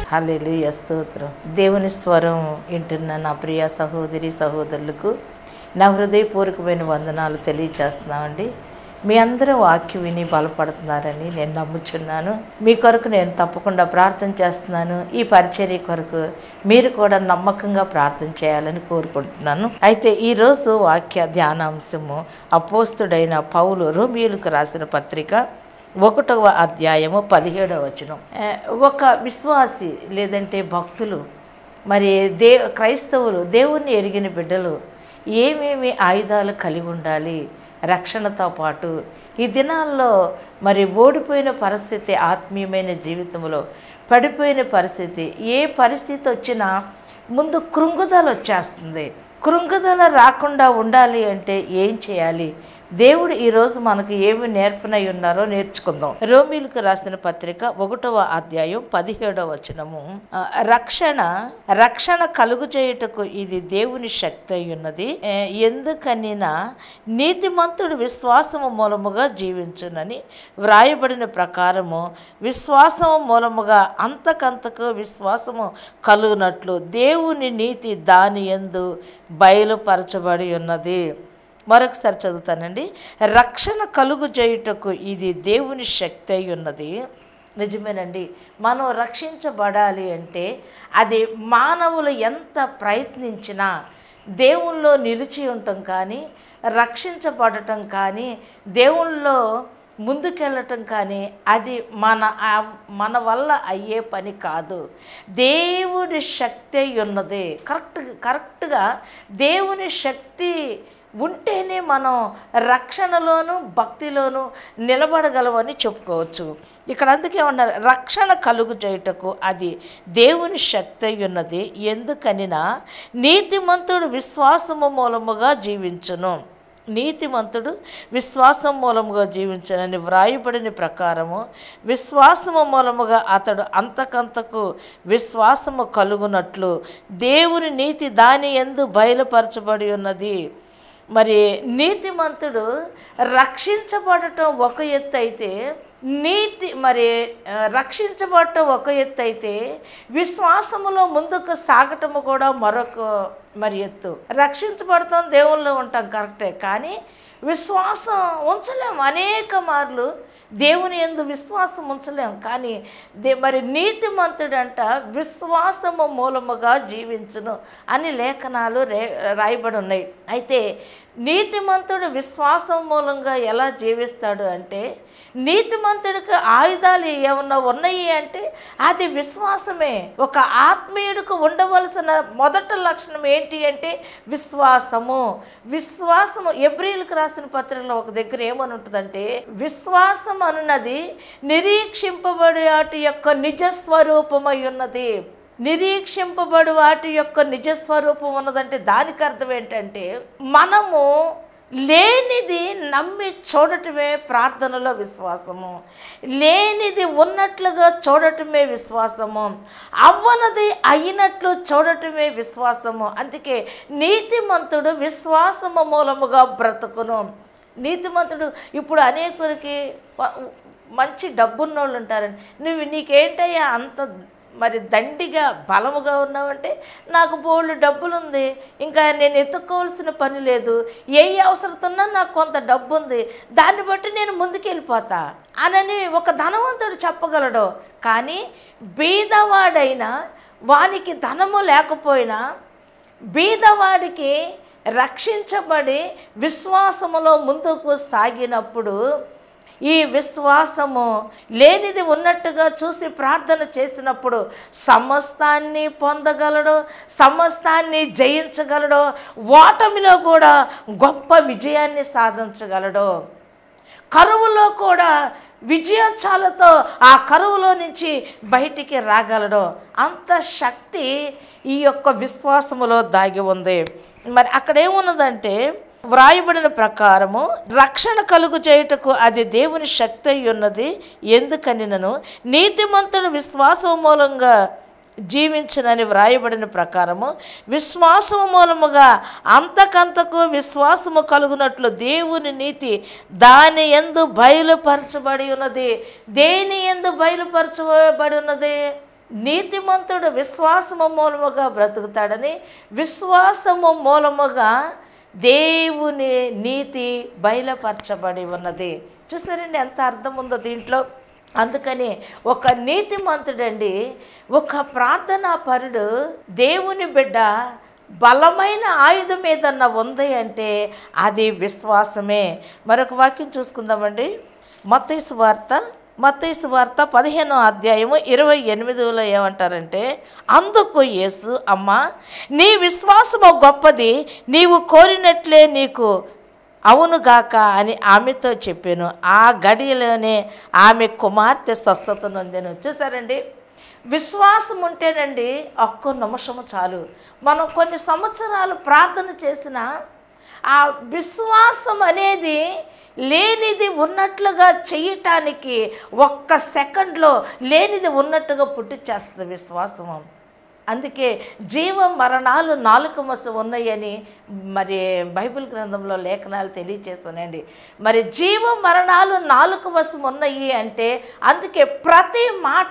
హల్లెలూయా స్తోత్రం దేవుని స్వరం వింటున్న నా ప్రియ సహోదరి సహోదరులకు నా హృదయపూర్వకమైన వందనాలు తెలియజేస్తున్నామండి మీ అందరూ వాక్యం విని బలపడుతున్నారని నేను నమ్ముచున్నాను మీ కొరకు నేను తప్పకుండా ప్రార్థన చేస్తున్నాను ఈ పరిచర్య కొరకు మీరు కూడా నమ్మకంగా ప్రార్థన చేయాలని కోరుకుంటున్నాను అయితే ఈరోజు వాక్య ధ్యానాంశము అపోస్తుడైన పౌలు రోమియోలకు రాసిన పత్రిక ఒకటవ అధ్యాయము పదిహేడవ వచనం ఆ, ఒక విశ్వాసి లేదంటే భక్తులు మరి దే క్రైస్తవులు దేవుణ్ణి ఎరిగిన బిడ్డలు ఏమేమి ఆయుధాలు కలిగి ఉండాలి రక్షణతో పాటు ఈ దినాల్లో మరి ఓడిపోయిన పరిస్థితి ఆత్మీయమైన జీవితంలో పడిపోయిన పరిస్థితి ఏ పరిస్థితి వచ్చినా ముందు కృంగుదల వచ్చేస్తుంది కృంగుదల రాకుండా ఉండాలి అంటే ఏం చేయాలి దేవుడు ఈరోజు మనకు ఏమి నేర్పనై ఉన్నారో నేర్చుకుందాం రోమిలకు రాసిన పత్రిక ఒకటవ అధ్యాయం పదిహేడవ వచనము ఆ, రక్షణ రక్షణ కలుగు చేయుటకు ఇది దేవుని శక్తి అయి ఉన్నది ఏ, ఎందుకనినా నీతిమంతుడు విశ్వాసము మూలముగా జీవించునని వ్రాయబడిన ప్రకారము విశ్వాసము మూలముగా అంతకంతకు విశ్వాసము కలుగునట్లు దేవుని నీతి దాని ఎందు బయలుపరచబడి ఉన్నది మరొకసారి చదువుతానండి రక్షణ కలుగు చేయుటకు ఇది దేవుని శక్తి అయి ఉన్నది నిజమేనండి మనం రక్షించబడాలి అంటే అది మానవులు ఎంత ప్రయత్నించినా దేవుల్లో నిలిచి ఉండటం కానీ రక్షించబడటం కానీ దేవుల్లో ముందుకెళ్ళటం కానీ అది మన ఆ- మన వల్ల అయ్యే పని కాదు దేవుడి శక్తి అయి ఉన్నది కరెక్ట్ కరెక్ట్గా దేవుని శక్తి ఉంటేనే మనం రక్షణలోను భక్తిలోను నిలబడగలమని చెప్పుకోవచ్చు ఇక్కడ అందుకే ఉన్నారు రక్షణ కలుగు చేయుటకు అది దేవుని శక్తి అయి ఉన్నది ఎందుకనినా నీతిమంతుడు విశ్వాసము మూలముగా జీవించును నీతిమంతుడు విశ్వాసం మూలముగా జీవించనని వ్రాయబడిన ప్రకారము విశ్వాసము మూలముగా అతడు అంతకంతకు విశ్వాసము కలుగునట్లు దేవుని నీతి దాని ఎందు బయలుపరచబడి ఉన్నది మరి నీతిమంతుడు రక్షించబడటం ఒక ఎత్తు అయితే నీతి మరి ఆ, రక్షించబడటం ఒక ఎత్తు అయితే విశ్వాసములో ముందుకు సాగటము కూడా మరొక మరి ఎత్తు రక్షించబడతాం దేవుల్లో ఉంటాం కరెక్టే కానీ విశ్వాసం ఉంచలేం అనేక మార్లు దేవుని ఎందు విశ్వాసం ఉంచలేం కానీ దే మరి నీతిమంతుడంట విశ్వాసము మూలముగా జీవించును అని లేఖనాలు రే రాయబడి ఉన్నాయి అయితే నీతిమంతుడు విశ్వాసం మూలంగా ఎలా జీవిస్తాడు అంటే నీతిమంతుడికి ఆయుధాలు ఏమన్నా ఉన్నాయి అంటే అది విశ్వాసమే ఒక ఆత్మీయుడికి ఉండవలసిన మొదటి లక్షణం ఏంటి అంటే విశ్వాసము విశ్వాసము ఎబ్రిల్కి రాసిన పత్రికలో ఒక దగ్గర ఏమని ఉంటుందంటే విశ్వాసం అనున్నది నిరీక్షింపబడి వాటి యొక్క నిజస్వరూపమై ఉన్నది నిరీక్షింపబడు వాటి యొక్క నిజస్వరూపం ఉన్నదంటే దానికి అర్థం ఏంటంటే మనము లేనిది నమ్మి చూడటమే ప్రార్థనలో విశ్వాసము లేనిది ఉన్నట్లుగా చూడటమే విశ్వాసము అవ్వనది అయినట్లు చూడటమే విశ్వాసము అందుకే నీతిమంతుడు విశ్వాసము మూలముగా బ్రతుకును నీతిమంతుడు ఇప్పుడు అనేకులకి వ- మంచి డబ్బున్నోళ్ళు ఉంటారండి నువ్వు నీకేంటయ్యా అంత మరి దండిగా బలముగా ఉన్నావంటే నాకు బోళ్ళు డబ్బులు ఉంది ఇంకా నేను ఎత్తుక్కోవాల్సిన పని లేదు ఏ అవసరత ఉన్నా నాకు కొంత డబ్బు ఉంది దాన్ని బట్టి నేను ముందుకు వెళ్ళిపోతా అనని ఒక ధనవంతుడు చెప్పగలడు కానీ బీదవాడైనా వానికి ధనము లేకపోయినా బీదవాడికి రక్షించబడి విశ్వాసములో ముందుకు సాగినప్పుడు ఈ విశ్వాసము లేనిది ఉన్నట్టుగా చూసి ప్రార్థన చేసినప్పుడు సమస్తాన్ని పొందగలడు సమస్తాన్ని జయించగలడు ఓటమిలో కూడా గొప్ప విజయాన్ని సాధించగలడు కరువులో కూడా విజయోత్సాలతో ఆ కరువులో నుంచి బయటికి రాగలడు అంత శక్తి ఈ యొక్క విశ్వాసములో దాగి ఉంది మరి అక్కడ ఏమున్నదంటే వ్రాయబడిన ప్రకారము రక్షణ కలుగు చేయుటకు అది దేవుని శక్తి అయి ఉన్నది ఎందుకనినను నీతిమంతుడు విశ్వాసం మూలంగా జీవించునని వ్రాయబడిన ప్రకారము విశ్వాసము మూలముగా అంతకంతకు విశ్వాసము కలుగునట్లు దేవుని నీతి దాని ఎందు బయలుపరచబడి ఉన్నది దేని ఎందు బయలుపరచబడి ఉన్నది నీతిమంతుడు విశ్వాసము మూలముగా బ్రతుకుతాడని విశ్వాసము మూలముగా దేవుని నీతి బయలుపరచబడి ఉన్నది చూసారండి ఎంత అర్థం ఉందో దీంట్లో అందుకని ఒక నీతిమంతుడండి ఒక ప్రార్థనా పరుడు దేవుని బిడ్డ బలమైన ఆయుధం ఏదన్నా ఉంది అంటే అది విశ్వాసమే మరొక వాక్యం చూసుకుందామండి మత్తైసు వార్త మత్తైసు వార్త పదిహేనో అధ్యాయము ఇరవై ఎనిమిదిలో ఏమంటారంటే అందుకు యేసు అమ్మ నీ విశ్వాసము గొప్పది నీవు కోరినట్లే నీకు అవునుగాక అని ఆమెతో చెప్పాను ఆ గడియలోనే ఆమె కుమార్తె స్వస్థత నొందెను చూసారండి విశ్వాసం ఉంటేనండి ఒక్క నిమిషము చాలు మనం కొన్ని సంవత్సరాలు ప్రార్థన చేసిన ఆ విశ్వాసం అనేది లేనిది ఉన్నట్లుగా చేయటానికి ఒక్క సెకండ్లో లేనిది ఉన్నట్టుగా పుట్టించేస్తుంది విశ్వాసము అందుకే జీవ మరణాలు నాలుగు మసు ఉన్నాయని మరి బైబిల్ గ్రంథంలో లేఖనాలు తెలియచేస్తున్నాయండి మరి జీవ మరణాలు నాలుగు వశం ఉన్నాయి అంటే అందుకే ప్రతి మాట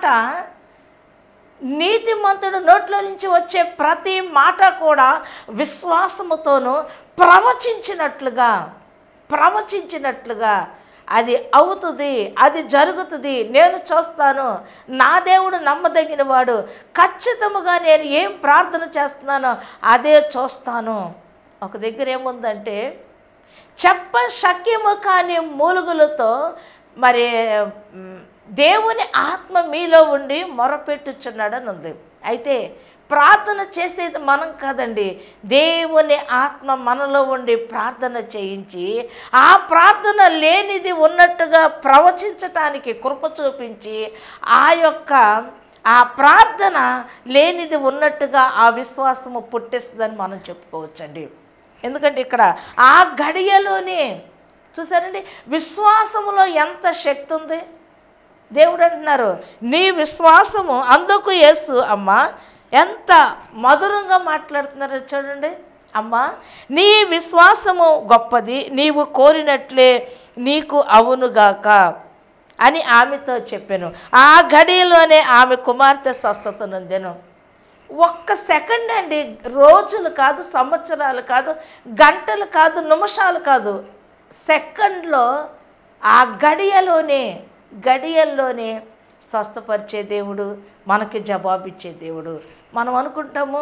నీతిమంతుడు నోట్లో నుంచి వచ్చే ప్రతి మాట కూడా విశ్వాసముతోనూ ప్రవచించినట్లుగా ప్రవచించినట్లుగా అది అవుతుంది అది జరుగుతుంది నేను చూస్తాను నా దేవుడు నమ్మదగిన వాడు ఖచ్చితముగా నేను ఏం ప్రార్థన చేస్తున్నానో అదే చూస్తాను ఒక దగ్గర ఏముందంటే చెప్ప శక్యము కాని మూలుగులతో మరి మ్, దేవుని ఆత్మ మీలో ఉండి మొరపెట్టుచున్నాడని ఉంది అయితే ప్రార్థన చేసేది మనం కాదండి దేవుని ఆత్మ మనలో ఉండి ప్రార్థన చేయించి ఆ ప్రార్థన లేనిది ఉన్నట్టుగా ప్రవచించటానికి కృప చూపించి ఆ యొక్క ఆ ప్రార్థన లేనిది ఉన్నట్టుగా ఆ విశ్వాసము పుట్టిస్తుందని మనం చెప్పుకోవచ్చండి ఎందుకంటే ఇక్కడ ఆ గడియలోనే చూసారండి విశ్వాసములో ఎంత శక్తి ఉంది దేవుడు అంటున్నారు నీ విశ్వాసము అందుకు యేసు అమ్మ ఎంత మధురంగా మాట్లాడుతున్నారో చూడండి అమ్మ నీ విశ్వాసము గొప్పది నీవు కోరినట్లే నీకు అవునుగాక అని ఆమెతో చెప్పాను ఆ గడియలోనే ఆమె కుమార్తె స్వస్థత నొందెను ఒక్క సెకండ్ అండి రోజులు కాదు సంవత్సరాలు కాదు గంటలు కాదు నిమిషాలు కాదు సెకండ్లో ఆ గడియలోనే గడియల్లోనే స్వస్థపరిచే దేవుడు మనకి జవాబిచ్చే దేవుడు మనం అనుకుంటాము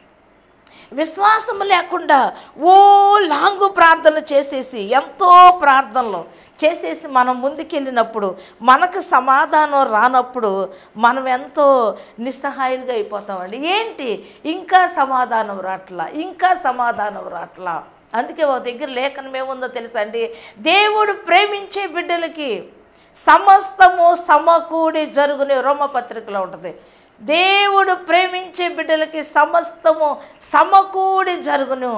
విశ్వాసం లేకుండా ఓ లాంగు ప్రార్థన చేసేసి ఎంతో ప్రార్థనలు చేసేసి మనం ముందుకెళ్ళినప్పుడు మనకు సమాధానం రానప్పుడు మనం ఎంతో నిస్సహాయులుగా అయిపోతామండి ఏంటి ఇంకా సమాధానం రాట్లా ఇంకా సమాధానం రాట్లా అందుకే ఒక దగ్గర లేఖనం ఏముందో తెలుసా అండి దేవుడు ప్రేమించే బిడ్డలకి సమస్తము సమకూడి జరుగుని రోమపత్రికలో ఉంటుంది దేవుడు ప్రేమించే బిడ్డలకి సమస్తము సమకూడి జరుగును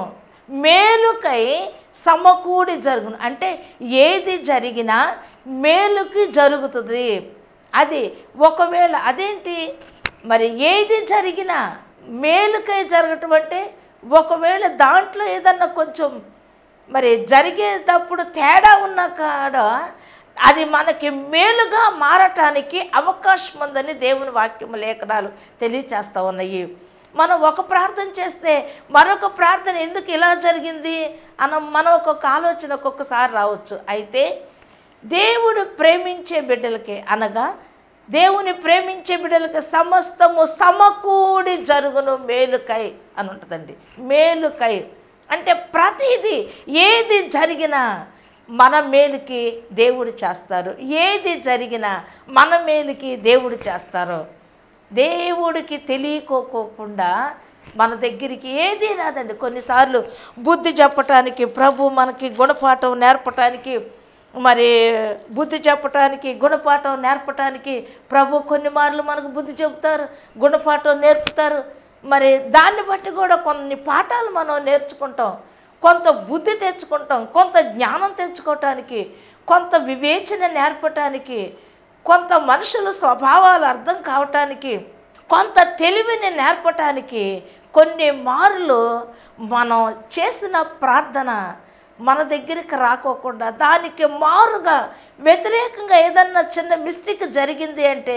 మేలుకై సమకూడి జరుగును అంటే ఏది జరిగినా మేలుకి జరుగుతుంది అది ఒకవేళ అదేంటి మరి ఏది జరిగినా మేలుకై జరగటం అంటే ఒకవేళ దాంట్లో ఏదన్నా కొంచెం మరి జరిగేటప్పుడు తేడా ఉన్న కాడ అది మనకి మేలుగా మారటానికి అవకాశం ఉందని దేవుని వాక్యము లేఖనాలు తెలియచేస్తూ ఉన్నాయి మనం ఒక ప్రార్థన చేస్తే మరొక ప్రార్థన ఎందుకు ఇలా జరిగింది అన్న మనం ఒక్కొక్క ఆలోచన ఒక్కొక్కసారి రావచ్చు అయితే దేవుడు ప్రేమించే బిడ్డలకి అనగా దేవుని ప్రేమించే బిడ్డలకి సమస్తము సమకూడి జరుగును మేలుకై అని ఉంటుందండి మేలుకై అంటే ప్రతిదీ ఏది జరిగినా మన మేలుకి దేవుడు చేస్తారు ఏది జరిగినా మన మేలుకి దేవుడు చేస్తారు దేవుడికి తెలియకోకుండా మన దగ్గరికి ఏది రాదండి కొన్నిసార్లు బుద్ధి చెప్పటానికి ప్రభు మనకి గుణపాఠం నేర్పటానికి మరి బుద్ధి చెప్పటానికి గుణపాఠం నేర్పటానికి ప్రభు కొన్ని మార్లు మనకు బుద్ధి చెబుతారు గుణపాఠం నేర్పుతారు మరి దాన్ని బట్టి కూడా కొన్ని పాఠాలు మనం నేర్చుకుంటాం కొంత బుద్ధి తెచ్చుకుంటాం కొంత జ్ఞానం తెచ్చుకోవటానికి కొంత వివేచన నేర్పటానికి కొంత మనుషుల స్వభావాలు అర్థం కావటానికి కొంత తెలివిని నేర్పటానికి కొన్ని మార్లు మనం చేసిన ప్రార్థన మన దగ్గరికి రాకోకుండా దానికి మారుగా వ్యతిరేకంగా ఏదన్నా చిన్న మిస్టేక్ జరిగింది అంటే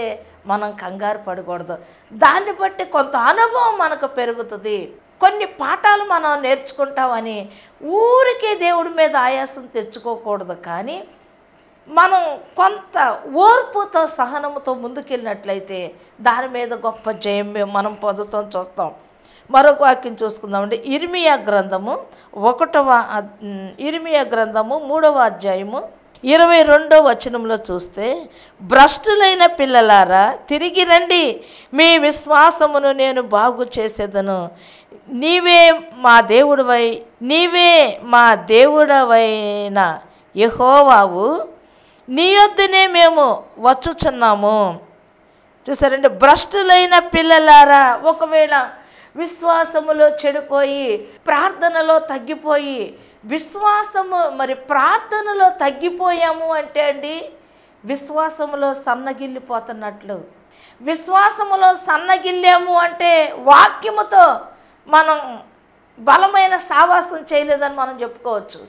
మనం కంగారు పడకూడదు దాన్ని బట్టి కొంత అనుభవం మనకు పెరుగుతుంది కొన్ని పాఠాలు మనం నేర్చుకుంటామని ఊరికే దేవుడి మీద ఆయాసం తెచ్చుకోకూడదు కానీ మనం కొంత ఓర్పుతో సహనముతో ముందుకెళ్ళినట్లయితే దాని మీద గొప్ప జయం మేము మనం పొందుతాం చూస్తాం మరొక వాక్యం చూసుకుందామండి ఇర్మియా గ్రంథము ఒకటవ అద్- ఉమ్, ఇర్మియా గ్రంథము మూడవ అధ్యాయము ఇరవై రెండో వచనంలో చూస్తే భ్రష్టులైన పిల్లలారా తిరిగి రండి మీ విశ్వాసమును నేను బాగు చేసేదను నీవే మా దేవుడివై నీవే మా దేవుడవైన యహోవావు నీ యొద్దనే మేము వచ్చుచున్నాము చూసారండి భ్రష్టులైన పిల్లలారా ఒకవేళ విశ్వాసములో చెడిపోయి ప్రార్థనలో తగ్గిపోయి విశ్వాసము మరి ప్రార్థనలో తగ్గిపోయాము అంటే అండి విశ్వాసములో సన్నగిల్లిపోతున్నట్లు విశ్వాసములో సన్నగిల్లాము అంటే వాక్యముతో మనం బలమైన సావాసం చేయలేదని మనం చెప్పుకోవచ్చు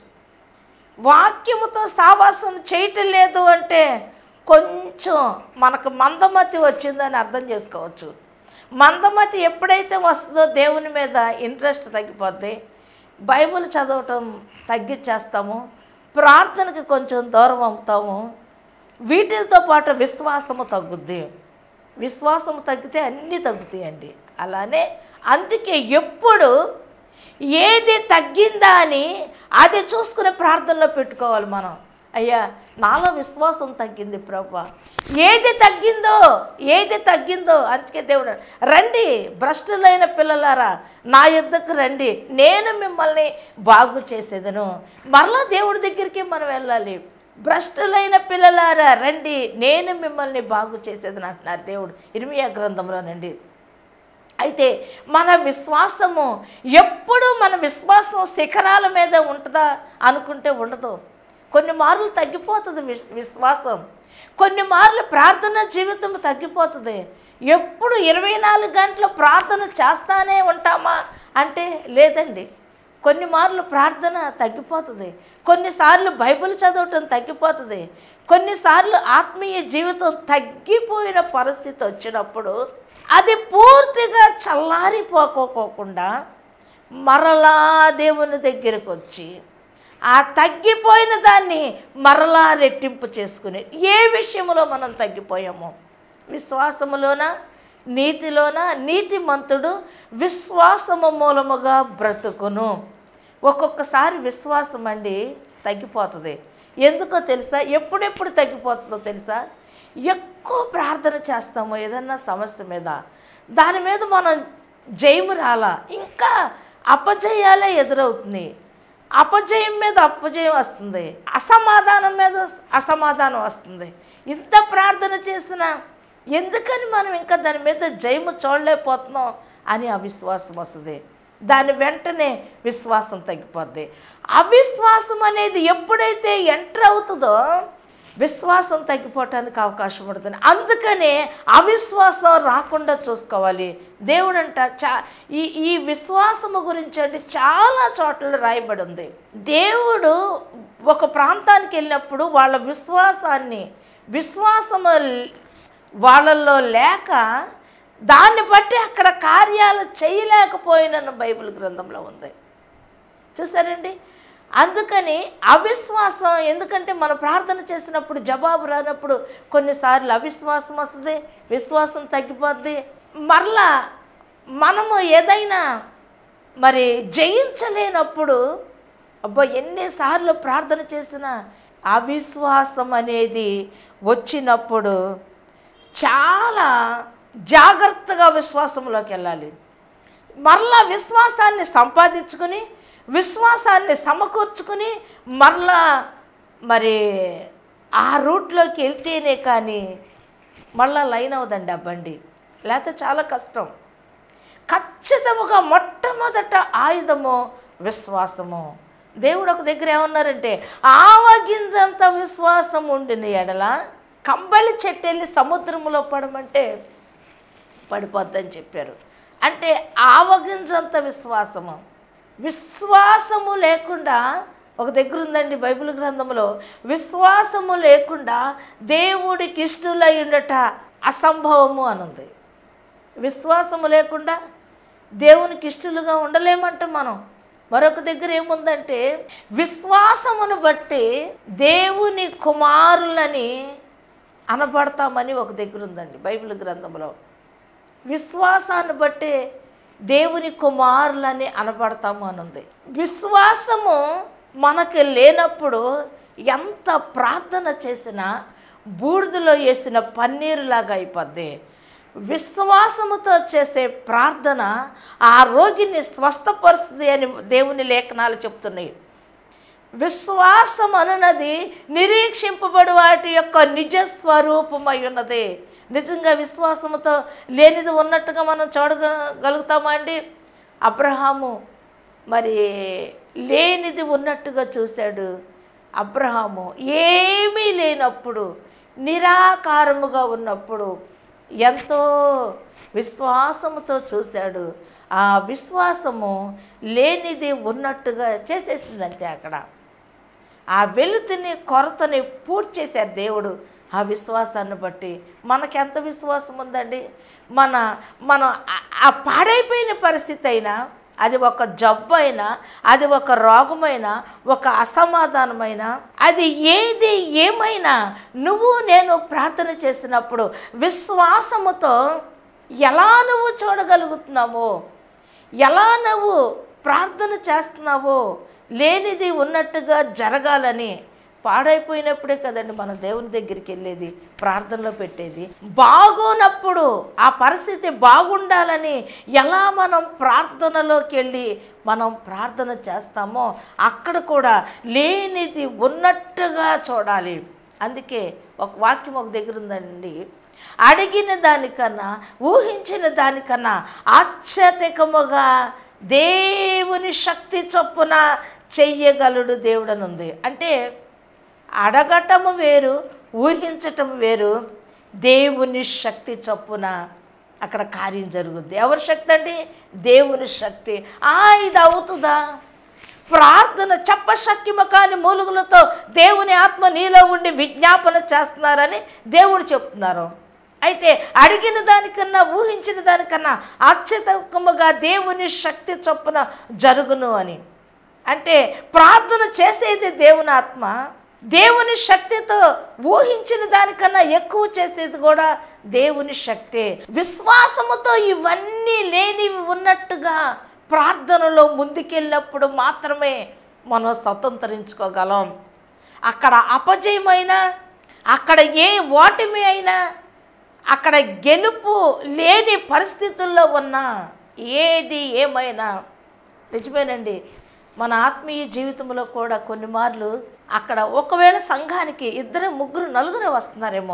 వాక్యముతో సావాసం చేయటం లేదు అంటే కొంచెం మనకు మందమతి వచ్చిందని అర్థం చేసుకోవచ్చు మందమతి ఎప్పుడైతే వస్తుందో దేవుని మీద ఇంట్రెస్ట్ తగ్గిపోద్ది బైబిల్ చదవటం తగ్గించేస్తాము ప్రార్థనకి కొంచెం దూరం అవుతాము వీటితో పాటు విశ్వాసము తగ్గుద్ది విశ్వాసము తగ్గితే అన్నీ తగ్గుతాయండి అలానే అందుకే ఎప్పుడు ఏది తగ్గిందా అని అది చూసుకునే ప్రార్థనలో పెట్టుకోవాలి మనం అయ్యా నాలో విశ్వాసం తగ్గింది ప్రభా ఏది తగ్గిందో ఏది తగ్గిందో అందుకే దేవుడు రండి భ్రష్టులైన పిల్లలారా నా యుద్ధకు రండి నేను మిమ్మల్ని బాగు చేసేదను మరలా దేవుడి దగ్గరికి మనం వెళ్ళాలి భ్రష్టులైన పిల్లలారా రండి నేను మిమ్మల్ని బాగు చేసేదని అంటున్నారు దేవుడు ఇర్మియా గ్రంథంలోనండి అయితే మన విశ్వాసము ఎప్పుడు మన విశ్వాసం శిఖరాల మీద ఉంటుందా అనుకుంటే ఉండదు కొన్ని మార్లు తగ్గిపోతుంది విశ్- విశ్వాసం కొన్ని మార్లు ప్రార్థన జీవితం తగ్గిపోతుంది ఎప్పుడు ఇరవై నాలుగు గంటలు ప్రార్థన చేస్తానే ఉంటామా అంటే లేదండి కొన్ని మార్లు ప్రార్థన తగ్గిపోతుంది కొన్నిసార్లు బైబిల్ చదవటం తగ్గిపోతుంది కొన్నిసార్లు ఆత్మీయ జీవితం తగ్గిపోయిన పరిస్థితి వచ్చినప్పుడు అది పూర్తిగా చల్లారిపోకోకుండా మరలా దేవుని దగ్గరకు వచ్చి ఆ తగ్గిపోయిన దాన్ని మరలా రెట్టింపు చేసుకుని ఏ విషయంలో మనం తగ్గిపోయామో విశ్వాసములోన నీతిలోన నీతిమంతుడు విశ్వాసము మూలముగా బ్రతుకును ఒక్కొక్కసారి విశ్వాసం అండి తగ్గిపోతుంది ఎందుకో తెలుసా ఎప్పుడెప్పుడు తగ్గిపోతుందో తెలుసా ఎక్కువ ప్రార్థన చేస్తాము ఏదన్నా సమస్య మీద దాని మీద మనం జయము రాలా ఇంకా అపజయాలే ఎదురవుతుంది అపజయం మీద అపజయం వస్తుంది అసమాధానం మీద అసమాధానం వస్తుంది ఇంత ప్రార్థన చేసినా ఎందుకని మనం ఇంకా దాని మీద జయము చూడలేకపోతున్నాం అని అవిశ్వాసం వస్తుంది దాని వెంటనే విశ్వాసం తగ్గిపోద్ది అవిశ్వాసం అనేది ఎప్పుడైతే ఎంటర్ అవుతుందో విశ్వాసం తగ్గిపోవటానికి అవకాశం ఉంటుంది అందుకనే అవిశ్వాసం రాకుండా చూసుకోవాలి దేవుడంట చా ఈ ఈ విశ్వాసము గురించి అంటే చాలా చోట్ల రాయబడి ఉంది దేవుడు ఒక ప్రాంతానికి వెళ్ళినప్పుడు వాళ్ళ విశ్వాసాన్ని విశ్వాసము వాళ్ళల్లో లేక దాన్ని బట్టి అక్కడ కార్యాలు చేయలేకపోయినన్న బైబిల్ గ్రంథంలో ఉంది చూసారండి అందుకని అవిశ్వాసం ఎందుకంటే మనం ప్రార్థన చేసినప్పుడు జవాబు రానప్పుడు కొన్నిసార్లు అవిశ్వాసం వస్తుంది విశ్వాసం తగ్గిపోద్ది మరలా మనము ఏదైనా మరి జయించలేనప్పుడు అబ్బా ఎన్నిసార్లు ప్రార్థన చేసినా అవిశ్వాసం అనేది వచ్చినప్పుడు చాలా జాగ్రత్తగా విశ్వాసంలోకి వెళ్ళాలి మరలా విశ్వాసాన్ని సంపాదించుకుని విశ్వాసాన్ని సమకూర్చుకుని మరలా మరి ఆ రూట్లోకి వెళ్తేనే కానీ మళ్ళా లైన్ అవదండి ఆ బండి లేకపోతే చాలా కష్టం ఖచ్చితముగా మొట్టమొదట ఆయుధము విశ్వాసము దేవుడు ఒక దగ్గర ఏమన్నారంటే ఆవగింజంత విశ్వాసం ఉండిన ఎడల కంబళి చెట్టు వెళ్ళి సముద్రంలో పడమంటే పడిపోద్దని చెప్పారు అంటే ఆవగింజంత విశ్వాసము విశ్వాసము లేకుండా ఒక దగ్గర ఉందండి బైబిల్ గ్రంథంలో విశ్వాసము లేకుండా దేవుడికి ఇష్టలై ఉండట అసంభవము అనుంది విశ్వాసము లేకుండా దేవునికి ఇష్టలుగా ఉండలేమంట మనం మరొక దగ్గర ఏముందంటే విశ్వాసమును బట్టి దేవుని కుమారులని అనబడతామని ఒక దగ్గర ఉందండి బైబిల్ గ్రంథంలో విశ్వాసాన్ని బట్టి దేవుని కుమారులని అనబడతాము అని ఉంది విశ్వాసము మనకి లేనప్పుడు ఎంత ప్రార్థన చేసినా బూడిదలో వేసిన పన్నీరులాగా అయిపోద్ది విశ్వాసముతో చేసే ప్రార్థన ఆ రోగిని స్వస్థపరుస్తుంది అని దేవుని లేఖనాలు చెప్తున్నాయి విశ్వాసం అనున్నది నిరీక్షింపబడి వాటి యొక్క నిజ స్వరూపమై ఉన్నది నిజంగా విశ్వాసముతో లేనిది ఉన్నట్టుగా మనం చూడగలుగుతామా అండి అబ్రహాము మరి లేనిది ఉన్నట్టుగా చూశాడు అబ్రహాము ఏమీ లేనప్పుడు నిరాకారముగా ఉన్నప్పుడు ఎంతో విశ్వాసముతో చూశాడు ఆ విశ్వాసము లేనిది ఉన్నట్టుగా చేసేసింది అంతే అక్కడ ఆ వెలుతుని కొరతని పూర్తి చేశారు దేవుడు ఆ విశ్వాసాన్ని బట్టి మనకెంత విశ్వాసం ఉందండి మన మనం ఆ- ఆ పాడైపోయిన పరిస్థితి అయినా అది ఒక జబ్బు అయినా అది ఒక రోగమైనా ఒక అసమాధానమైన అది ఏది ఏమైనా నువ్వు నేను ప్రార్థన చేసినప్పుడు విశ్వాసముతో ఎలా నువ్వు చూడగలుగుతున్నావో ఎలా నువ్వు ప్రార్థన చేస్తున్నావో లేనిది ఉన్నట్టుగా జరగాలని పాడైపోయినప్పుడే కదండి మన దేవుని దగ్గరికి వెళ్ళేది ప్రార్థనలో పెట్టేది బాగోనప్పుడు ఆ పరిస్థితి బాగుండాలని ఎలా మనం ప్రార్థనలోకి వెళ్ళి మనం ప్రార్థన చేస్తామో అక్కడ కూడా లేనిది ఉన్నట్టుగా చూడాలి అందుకే ఒక వాక్యం ఒక దగ్గర ఉందండి అడిగిన దానికన్నా ఊహించిన దానికన్నా అత్యధికముగా దేవుని శక్తి చొప్పున చెయ్యగలడు దేవుడని ఉంది అంటే అడగటము వేరు ఊహించటం వేరు దేవుని శక్తి చొప్పున అక్కడ కార్యం జరుగుద్ది ఎవరి శక్తి అండి దేవుని శక్తి ఆ ఇది అవుతుందా ప్రార్థన చెప్పశక్యము కాని మూలుగులతో దేవుని ఆత్మ నీలో ఉండి విజ్ఞాపన చేస్తున్నారని దేవుడు చెప్తున్నారు అయితే అడిగిన దానికన్నా ఊహించిన దానికన్నా అత్యధికముగా దేవుని శక్తి చొప్పున జరుగును అని అంటే ప్రార్థన చేసేది దేవుని ఆత్మ దేవుని శక్తితో ఊహించిన దానికన్నా ఎక్కువ చేసేది కూడా దేవుని శక్తే విశ్వాసముతో ఇవన్నీ లేనివి ఉన్నట్టుగా ప్రార్థనలో ముందుకెళ్ళినప్పుడు మాత్రమే మనం స్వతంత్రించుకోగలం అక్కడ అపజయమైన అక్కడ ఏ ఓటమి అయినా అక్కడ గెలుపు లేని పరిస్థితుల్లో ఉన్న ఏది ఏమైనా నిజమేనండి మన ఆత్మీయ జీవితంలో కూడా కొన్ని మార్లు అక్కడ ఒకవేళ సంఘానికి ఇద్దరు ముగ్గురు నలుగురు వస్తున్నారేమో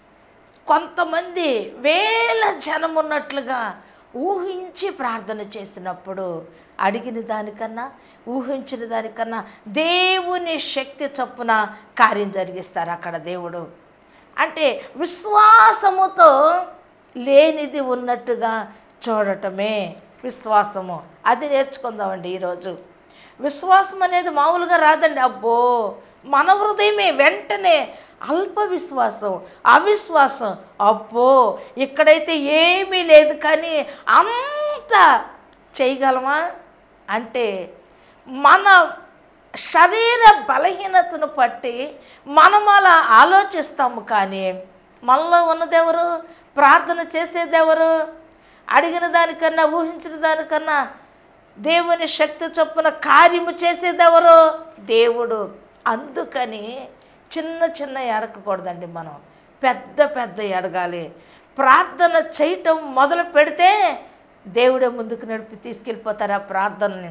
కొంతమంది వేల జనం ఉన్నట్లుగా ఊహించి ప్రార్థన చేసినప్పుడు అడిగిన దానికన్నా ఊహించిన దానికన్నా దేవుని శక్తి చొప్పున కార్యం జరిగిస్తారు అక్కడ దేవుడు అంటే విశ్వాసముతో లేనిది ఉన్నట్టుగా చూడటమే విశ్వాసము అది నేర్చుకుందామండి ఈరోజు విశ్వాసం అనేది మామూలుగా రాదండి అబ్బో మన హృదయమే వెంటనే అల్ప విశ్వాసం అవిశ్వాసం అబ్బో ఇక్కడైతే ఏమీ లేదు కానీ అంత చేయగలమా అంటే మన శరీర బలహీనతను బట్టి మనం అలా ఆలోచిస్తాము కానీ మనలో ఉన్నదెవరు ప్రార్థన చేసేదెవరు అడిగిన దానికన్నా ఊహించిన దానికన్నా దేవుని శక్తి చొప్పున కార్యము చేసేదెవరు దేవుడు అందుకని చిన్న చిన్న ఎడకకూడదండి మనం పెద్ద పెద్ద ఎడగాలి ప్రార్థన చేయటం మొదలు పెడితే దేవుడే ముందుకు నడిపి తీసుకెళ్ళిపోతారు ఆ ప్రార్థనని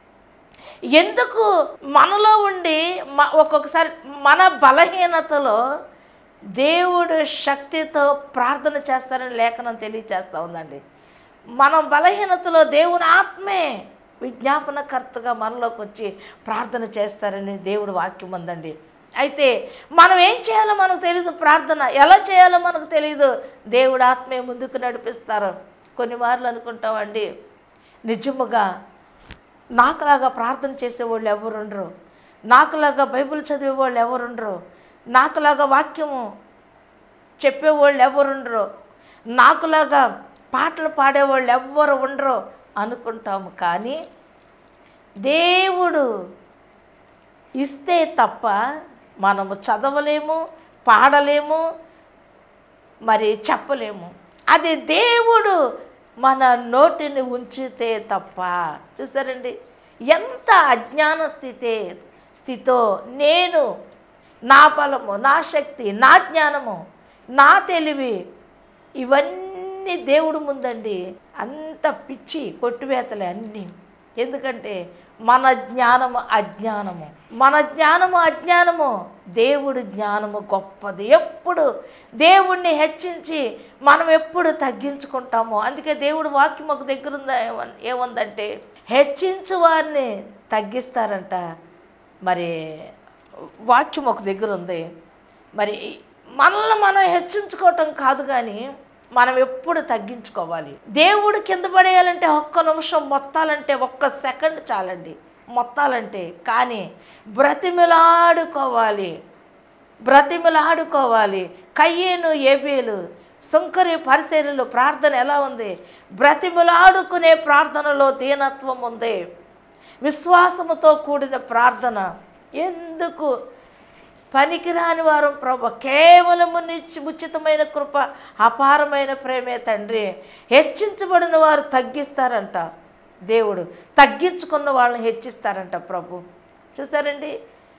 ఎందుకు మనలో ఉండి మ- ఒక్కొక్కసారి మన బలహీనతలో దేవుడు శక్తితో ప్రార్థన చేస్తారని లేఖనం తెలియచేస్తూ ఉందండి మనం బలహీనతలో దేవుని ఆత్మే విజ్ఞాపనకర్తగా మనలోకి వచ్చి ప్రార్థన చేస్తారని దేవుడు వాక్యం ఉందండి అయితే మనం ఏం చేయాలో మనకు తెలియదు ప్రార్థన ఎలా చేయాలో మనకు తెలియదు దేవుడు ఆత్మే ముందుకు నడిపిస్తారు కొన్ని మార్లు అనుకుంటామండి నిజముగా నాకులాగా ప్రార్థన చేసేవాళ్ళు ఎవరుండరు నాకులాగా బైబిల్ చదివేవాళ్ళు ఎవరుండరు నాకులాగా వాక్యము చెప్పేవాళ్ళు ఎవరు ఉండరు నాకులాగా పాటలు పాడేవాళ్ళు ఎవ్వరు ఉండరు అనుకుంటాము కానీ దేవుడు ఇస్తే తప్ప మనము చదవలేము పాడలేము మరి చెప్పలేము అది దేవుడు మన నోటిని ఉంచితే తప్ప చూసారండి ఎంత అజ్ఞాన స్థితే స్థితో నేను నా బలము నా శక్తి నా జ్ఞానము నా తెలివి ఇవన్నీ దేవుడు ముందండి అంత పిచ్చి కొట్టువేతలే అన్నీ ఎందుకంటే మన జ్ఞానము అజ్ఞానము మన జ్ఞానము అజ్ఞానము దేవుడి జ్ఞానము గొప్పది ఎప్పుడు దేవుణ్ణి హెచ్చించి మనం ఎప్పుడు తగ్గించుకుంటామో అందుకే దేవుడు వాక్యం ఒక దగ్గర ఉందా ఏమన్- ఏముందంటే హెచ్చించు వారిని తగ్గిస్తారంట మరి వాక్యం ఒక దగ్గర ఉంది మరి మనల్ని మనం హెచ్చించుకోవటం కాదు కానీ మనం ఎప్పుడు తగ్గించుకోవాలి దేవుడు కింద పడేయాలంటే ఒక్క నిమిషం మొత్తాలంటే ఒక్క సెకండ్ చాలండి మొత్తాలంటే కానీ బ్రతిమిలాడుకోవాలి బ్రతిమిలాడుకోవాలి కయ్యేను ఏబేలు సుంకరి పరిశీలు ప్రార్థన ఎలా ఉంది బ్రతిమిలాడుకునే ప్రార్థనలో దీనత్వం ఉంది విశ్వాసముతో కూడిన ప్రార్థన ఎందుకు పనికిరాని వారం ప్రభు కేవలము నిచ్చి ఉచితమైన కృప అపారమైన ప్రేమే తండ్రి హెచ్చించబడిన వారు తగ్గిస్తారంట దేవుడు తగ్గించుకున్న వాళ్ళని హెచ్చిస్తారంట ప్రభు చూస్తారండి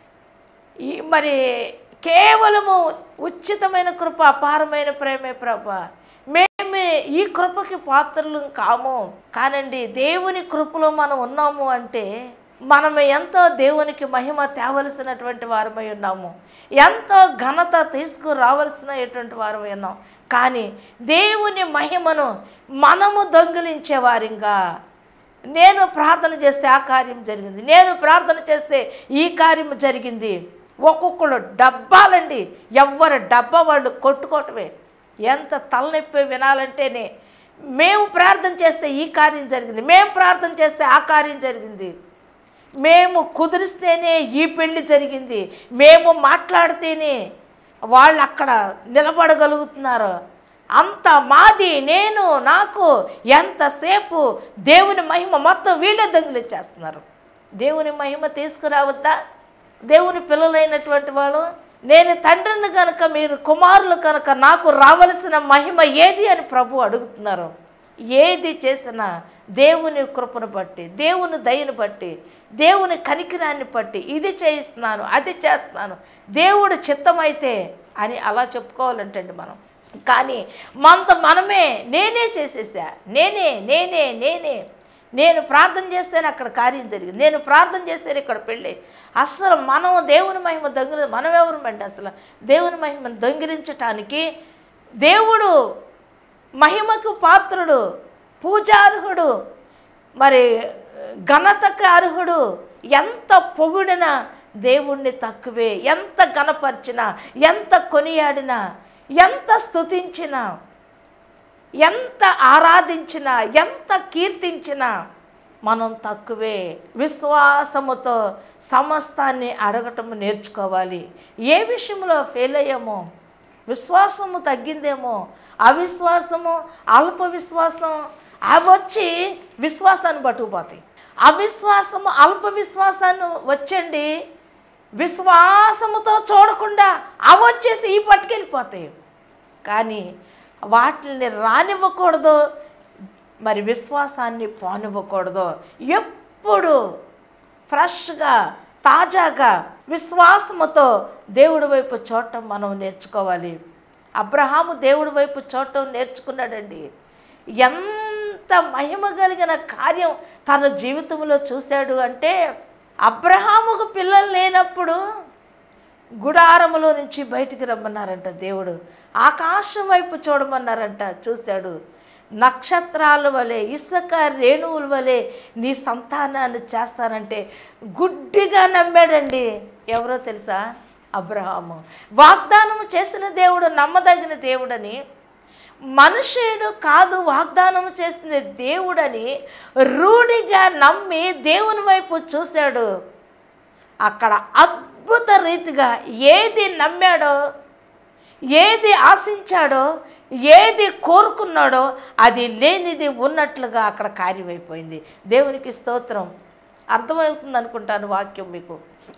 ఈ మరి కేవలము ఉచితమైన కృప అపారమైన ప్రేమే ప్రభ మేమే ఈ కృపకి పాత్రలు కాము కానండి దేవుని కృపలో మనం ఉన్నాము అంటే మనం ఎంతో దేవునికి మహిమ తేవలసినటువంటి వారమై ఉన్నాము ఎంతో ఘనత తీసుకురావలసినటువంటి వారమై ఉన్నాం కానీ దేవుని మహిమను మనము దొంగిలించే వారింగా నేను ప్రార్థన చేస్తే ఆ కార్యం జరిగింది నేను ప్రార్థన చేస్తే ఈ కార్యం జరిగింది ఒక్కొక్కరు డబ్బాలండి ఎవ్వరు డబ్బా వాళ్ళు కొట్టుకోవటమే ఎంత తలనొప్పి వినాలంటేనే మేము ప్రార్థన చేస్తే ఈ కార్యం జరిగింది మేము ప్రార్థన చేస్తే ఆ కార్యం జరిగింది మేము కుదిరిస్తేనే ఈ పెళ్లి జరిగింది మేము మాట్లాడితేనే వాళ్ళు అక్కడ నిలబడగలుగుతున్నారు అంత మాది నేను నాకు ఎంతసేపు దేవుని మహిమ మొత్తం వీళ్ళే దొంగిలించేస్తున్నారు దేవుని మహిమ తీసుకురావద్దా దేవుని పిల్లలైనటువంటి వాళ్ళు నేను తండ్రిని కనుక మీరు కుమారులు కనుక నాకు రావలసిన మహిమ ఏది అని ప్రభు అడుగుతున్నారు ఏది చేసినా దేవుని కృపను బట్టి దేవుని దయను బట్టి దేవుని కనికిరాన్ని బట్టి ఇది చేయిస్తున్నాను అది చేస్తున్నాను దేవుడు చిత్తమైతే అని అలా చెప్పుకోవాలంటండి మనం కానీ మనతో మనమే నేనే చేసేసా నేనే నేనే నేనే నేను ప్రార్థన చేస్తేనే అక్కడ కార్యం జరిగింది నేను ప్రార్థన చేస్తేనే ఇక్కడ పెళ్ళి అసలు మనం దేవుని మహిమ దొంగిలి మనం ఎవరమండి అసలు దేవుని మహిమను దొంగిలించటానికి దేవుడు మహిమకు పాత్రుడు పూజార్హుడు మరి ఘనతకు అర్హుడు ఎంత పొగిడినా దేవుణ్ణి తక్కువే ఎంత ఘనపరిచినా ఎంత కొనియాడినా ఎంత స్తుతించినా ఎంత ఆరాధించినా ఎంత కీర్తించినా మనం తక్కువే విశ్వాసముతో సమస్తాన్ని అడగటం నేర్చుకోవాలి ఏ విషయంలో ఫెయిల్ అయ్యామో విశ్వాసము తగ్గిందేమో అవిశ్వాసము అల్ప విశ్వాసం అవి వచ్చి విశ్వాసాన్ని పట్టుకుపోతాయి అవిశ్వాసము అల్ప విశ్వాసాన్ని వచ్చండి విశ్వాసముతో చూడకుండా అవి వచ్చేసి ఈ పట్టుకెళ్ళిపోతాయి కానీ వాటిని రానివ్వకూడదు మరి విశ్వాసాన్ని పోనివ్వకూడదు ఎప్పుడు ఫ్రెష్గా తాజాగా విశ్వాసముతో దేవుడి వైపు చూడటం మనం నేర్చుకోవాలి అబ్రహాము దేవుడి వైపు చూడటం నేర్చుకున్నాడండి ఎంత మహిమ కలిగిన కార్యం తన జీవితంలో చూశాడు అంటే అబ్రహాముకు పిల్లలు లేనప్పుడు గుడారములో నుంచి బయటికి రమ్మన్నారంట దేవుడు ఆకాశం వైపు చూడమన్నారంట చూశాడు నక్షత్రాల వలె ఇసుక రేణువుల వలె నీ సంతానాన్ని చేస్తానంటే గుడ్డిగా నమ్మాడండి ఎవరో తెలుసా అబ్రహాము వాగ్దానం చేసిన దేవుడు నమ్మదగిన దేవుడని మనుషుడు కాదు వాగ్దానం చేసిన దేవుడని రూఢిగా నమ్మి దేవుని వైపు చూశాడు అక్కడ అద్భుత రీతిగా ఏది నమ్మాడో ఏది ఆశించాడో ఏది కోరుకున్నాడో అది లేనిది ఉన్నట్లుగా అక్కడ కార్యమైపోయింది దేవునికి స్తోత్రం అర్థమవుతుంది అనుకుంటాను వాక్యం మీకు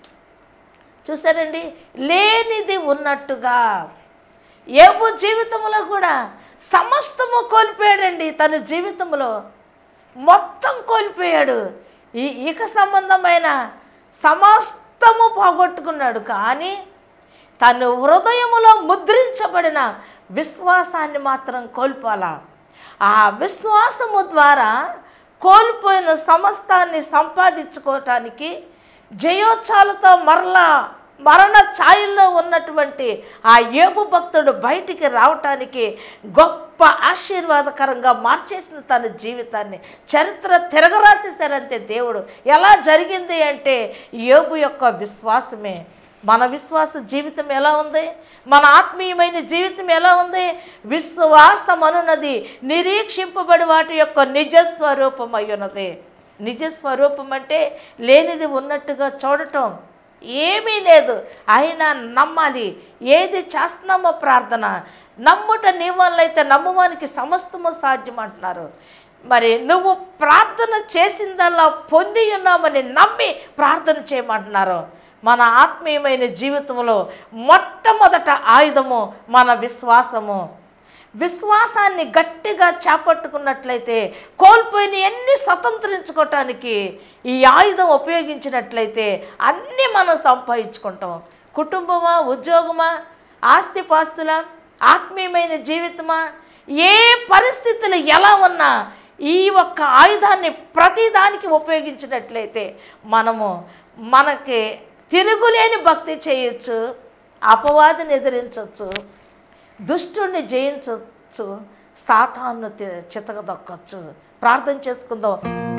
చూసారండి లేనిది ఉన్నట్టుగా ఏబు జీవితంలో కూడా సమస్తము కోల్పోయాడండి తన జీవితంలో మొత్తం కోల్పోయాడు ఈ ఇక సంబంధమైన సమస్తము పోగొట్టుకున్నాడు కానీ తను హృదయములో ముద్రించబడిన విశ్వాసాన్ని మాత్రం కోల్పోలా ఆ విశ్వాసము ద్వారా కోల్పోయిన సమస్తాన్ని సంపాదించుకోవటానికి జయోత్సాలతో మరలా మరణ ఛాయల్లో ఉన్నటువంటి ఆ ఏబు భక్తుడు బయటికి రావటానికి గొప్ప ఆశీర్వాదకరంగా మార్చేసిన తన జీవితాన్ని చరిత్ర తిరగరాసేశారంతే దేవుడు ఎలా జరిగింది అంటే ఏబు యొక్క విశ్వాసమే మన విశ్వాస జీవితం ఎలా ఉంది మన ఆత్మీయమైన జీవితం ఎలా ఉంది విశ్వాసం అనున్నది నిరీక్షింపబడి వాటి యొక్క నిజస్వరూపం అయి ఉన్నది నిజస్వరూపం అంటే లేనిది ఉన్నట్టుగా చూడటం ఏమీ లేదు అయినా నమ్మాలి ఏది చేస్తున్నామో ప్రార్థన నమ్ముట నీ వల్ల అయితే నమ్మువానికి సమస్తము సాధ్యం అంటున్నారు మరి నువ్వు ప్రార్థన చేసిందల్లా పొంది ఉన్నామని నమ్మి ప్రార్థన చేయమంటున్నారు మన ఆత్మీయమైన జీవితంలో మొట్టమొదట ఆయుధము మన విశ్వాసము విశ్వాసాన్ని గట్టిగా చేపట్టుకున్నట్లయితే కోల్పోయిన ఎన్ని స్వతంత్రించుకోవటానికి ఈ ఆయుధం ఉపయోగించినట్లయితే అన్నీ మనం సంపాదించుకుంటాం కుటుంబమా ఉద్యోగమా ఆస్తిపాస్తుల ఆత్మీయమైన జీవితమా ఏ పరిస్థితులు ఎలా ఉన్నా ఈ ఒక్క ఆయుధాన్ని ప్రతిదానికి ఉపయోగించినట్లయితే మనము మనకి తిరుగులేని భక్తి చేయొచ్చు అపవాదిని ఎదిరించవచ్చు దుష్టుణ్ణి జయించవచ్చు సాతాను చితకదొక్కచ్చు ప్రార్థన చేసుకుందాం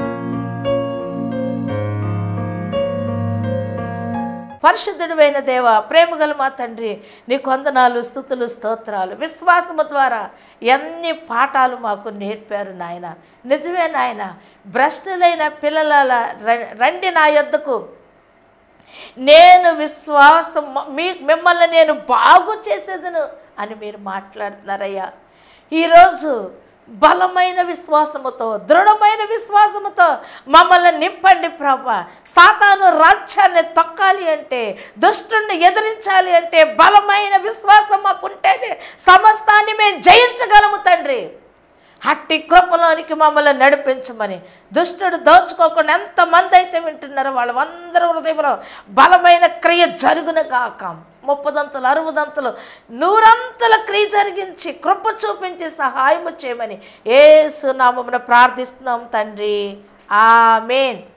పరిశుద్ధుడైన దేవ ప్రేమగల మా తండ్రి నీ కొందనాలు స్థుతులు స్తోత్రాలు విశ్వాసము ద్వారా ఎన్ని పాఠాలు మాకు నేర్పారు నాయన నిజమే నాయన భ్రష్టులైన పిల్లల ర- రండి నా యొద్దకు నేను విశ్వాసం మీ మిమ్మల్ని నేను బాగు చేసేదను అని మీరు మాట్లాడుతున్నారయ్యా ఈరోజు బలమైన విశ్వాసముతో దృఢమైన విశ్వాసముతో మమ్మల్ని నింపండి ప్రభా సాతాను రాజ్యాన్ని తొక్కాలి అంటే దుష్టుణ్ణి ఎదిరించాలి అంటే బలమైన విశ్వాసం మాకుంటేనే సమస్తాన్ని మేము జయించగలము తండ్రి హట్టి కృపలోనికి మమ్మల్ని నడిపించమని దుష్టుడు దోచుకోకుండా ఎంతమంది అయితే వింటున్నారో వాళ్ళందరూ హృదయంలో బలమైన క్రియ జరుగును కాక ముప్పదంతులు అరవదంతులు నూరంతుల క్రియ జరిగించి కృప చూపించి సహాయము చేయమని ఏసునామమున ప్రార్థిస్తున్నాం తండ్రి ఆమేన్